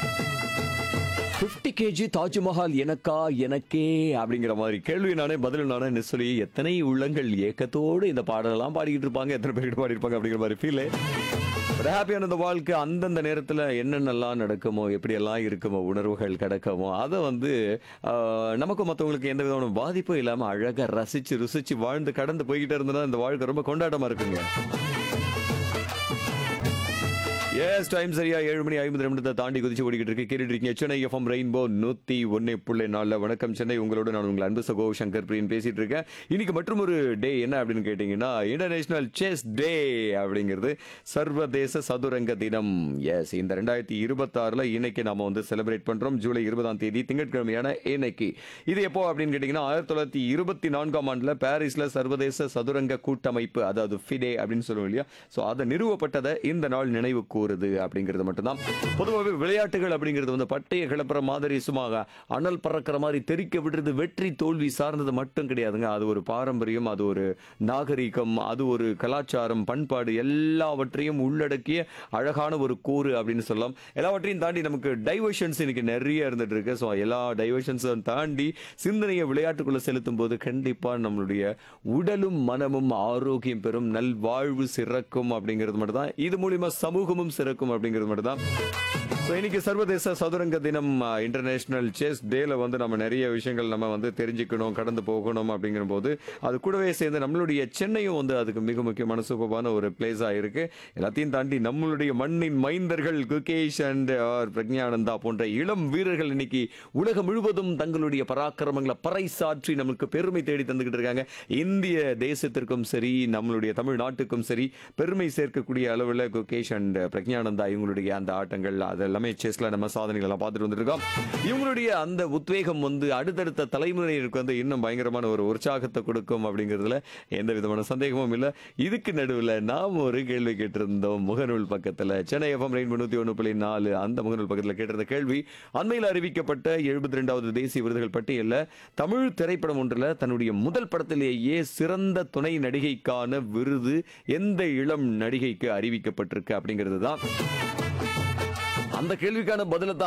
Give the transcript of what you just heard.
50 KG Taj Mahal எனக்கா எனக்கே அப்படிங்கிற மாதிரி கேள்வி நானே பதில் நானே சொல்லி எத்தனை உள்ளங்கள் ஏக்கத்தோடு இந்த பாடலெல்லாம் பாடிக்கிட்டு இருப்பாங்க எத்தனை பேர்கிட்ட பாடிருப்பாங்க அப்படிங்கிற மாதிரி ஃபீல் ஒரு ஹாப்பியான இந்த வாழ்க்கை அந்தந்த நேரத்தில் என்னென்னலாம் நடக்குமோ எப்படியெல்லாம் இருக்குமோ உணர்வுகள் கிடக்குமோ அதை வந்து ஆஹ், நமக்கு மற்றவங்களுக்கு எந்த விதமான பாதிப்பும் இல்லாமல் அழகாக ரசித்து ருசித்து வாழ்ந்து கடந்து போய்கிட்டே இருந்ததுன்னா இந்த வாழ்க்கை ரொம்ப கொண்டாட்டமாக இருக்குங்க எஸ் டைம் சரியா ஏழு மணி ஐம்பது நிமிடத்தை தாண்டி குதிச்சு ஓடிக்கிட்டு இருக்கு கேட்டுட்டு இருக்கீங்க சென்னை எஃப்எம் ரெயின்போ நூத்தி ஒன்னு புள்ளி நாலுல வணக்கம் சென்னை உங்களோட நான் உங்கள் அன்பு சகோ சங்கர் பிரியன் பேசிட்டு இருக்கேன் இன்னைக்கு மற்றும் ஒரு டே என்ன அப்படின்னு கேட்டீங்கன்னா இன்டர்நேஷனல் செஸ் டே அப்படிங்கிறது சர்வதேச சதுரங்க தினம் எஸ் இந்த ரெண்டாயிரத்தி இருபத்தாறுல இன்னைக்கு நாம வந்து செலிப்ரேட் பண்றோம் ஜூலை இருபதாம் தேதி திங்கட்கிழமையான இன்னைக்கு இது எப்போ அப்படின்னு கேட்டீங்கன்னா ஆயிரத்தி தொள்ளாயிரத்தி இருபத்தி நான்காம் ஆண்டுல பாரிஸ்ல சர்வதேச சதுரங்க கூட்டமைப்பு அதாவது ஃபிடே அப்படின்னு சொல்லுவோம் இல்லையா ஸோ அதை நிறுவப்பட்டதை இந்த நாள் நினைவு கூறுது அப்படிங்கிறது மட்டும்தான் பொதுவாகவே விளையாட்டுகள் அப்படிங்கிறது வந்து பட்டைய கிளப்புற மாதிரி சும்மா அனல் பறக்கிற மாதிரி தெறிக்க விடுறது வெற்றி தோல்வி சார்ந்தது மட்டும் கிடையாதுங்க அது ஒரு பாரம்பரியம் அது ஒரு நாகரிகம் அது ஒரு கலாச்சாரம் பண்பாடு எல்லாவற்றையும் உள்ளடக்கிய அழகான ஒரு கூறு அப்படின்னு சொல்லலாம் எல்லாவற்றையும் தாண்டி நமக்கு டைவர்ஷன்ஸ் இன்னைக்கு நிறைய இருந்துட்டு இருக்கு ஸோ எல்லா டைவர்ஷன்ஸும் தாண்டி சிந்தனையை விளையாட்டுக்குள்ள செலுத்தும் போது கண்டிப்பா நம்மளுடைய உடலும் மனமும் ஆரோக்கியம் பெறும் நல்வாழ்வு சிறக்கும் அப்படிங்கிறது மட்டும் தான் இது மூலியமா சமூகமும் சிறக்கும் அப்படிங்கிறது மட்டும் தான் ஸோ இன்னைக்கு சர்வதேச சதுரங்க தினம் இன்டர்நேஷனல் செஸ் டேல வந்து நம்ம நிறைய விஷயங்கள் நம்ம வந்து தெரிஞ்சுக்கணும் கடந்து போகணும் அப்படிங்கிற போது அது கூடவே சேர்ந்து நம்மளுடைய சென்னையும் வந்து அதுக்கு மிக முக்கியமான சூப்பரான ஒரு பிளேஸாக இருக்கு எல்லாத்தையும் தாண்டி நம்மளுடைய மண்ணின் மைந்தர்கள் குகேஷ் அண்ட் பிரக்ஞானந்தா போன்ற இளம் வீரர்கள் இன்னைக்கு உலகம் முழுவதும் தங்களுடைய பராக்கிரமங்களை பறைசாற்றி நமக்கு பெருமை தேடி தந்துகிட்டு இருக்காங்க இந்திய தேசத்திற்கும் சரி நம்மளுடைய தமிழ்நாட்டுக்கும் சரி பெருமை சேர்க்கக்கூடிய அளவில் குகேஷ் அண்ட் பிரக்ஞானந்தா இவங்களுடைய அந்த ஆட்டங்கள் அதெல்லாமே செஸ்ல நம்ம சாதனைகள் எல்லாம் பார்த்துட்டு வந்துருக்கோம் இவங்களுடைய அந்த உத்வேகம் வந்து அடுத்தடுத்த தலைமுறையினருக்கு வந்து இன்னும் பயங்கரமான ஒரு உற்சாகத்தை கொடுக்கும் அப்படிங்கிறதுல எந்த விதமான சந்தேகமும் இல்லை இதுக்கு நடுவில் நாம் ஒரு கேள்வி கேட்டிருந்தோம் முகநூல் பக்கத்தில் சென்னை எஃப்எம் ரெயின் முன்னூத்தி ஒன்று புள்ளி நாலு அந்த முகநூல் பக்கத்தில் கேட்டிருந்த கேள்வி அண்மையில் அறிவிக்கப்பட்ட எழுபத்தி ரெண்டாவது தேசிய விருதுகள் பட்டியலில் தமிழ் திரைப்படம் ஒன்றில் தன்னுடைய முதல் படத்திலேயே சிறந்த துணை நடிகைக்கான விருது எந்த இளம் நடிகைக்கு அறிவிக்கப்பட்டிருக்கு அப்படிங்கிறது தான் அந்த கேள்விக்கான பதிலை தான்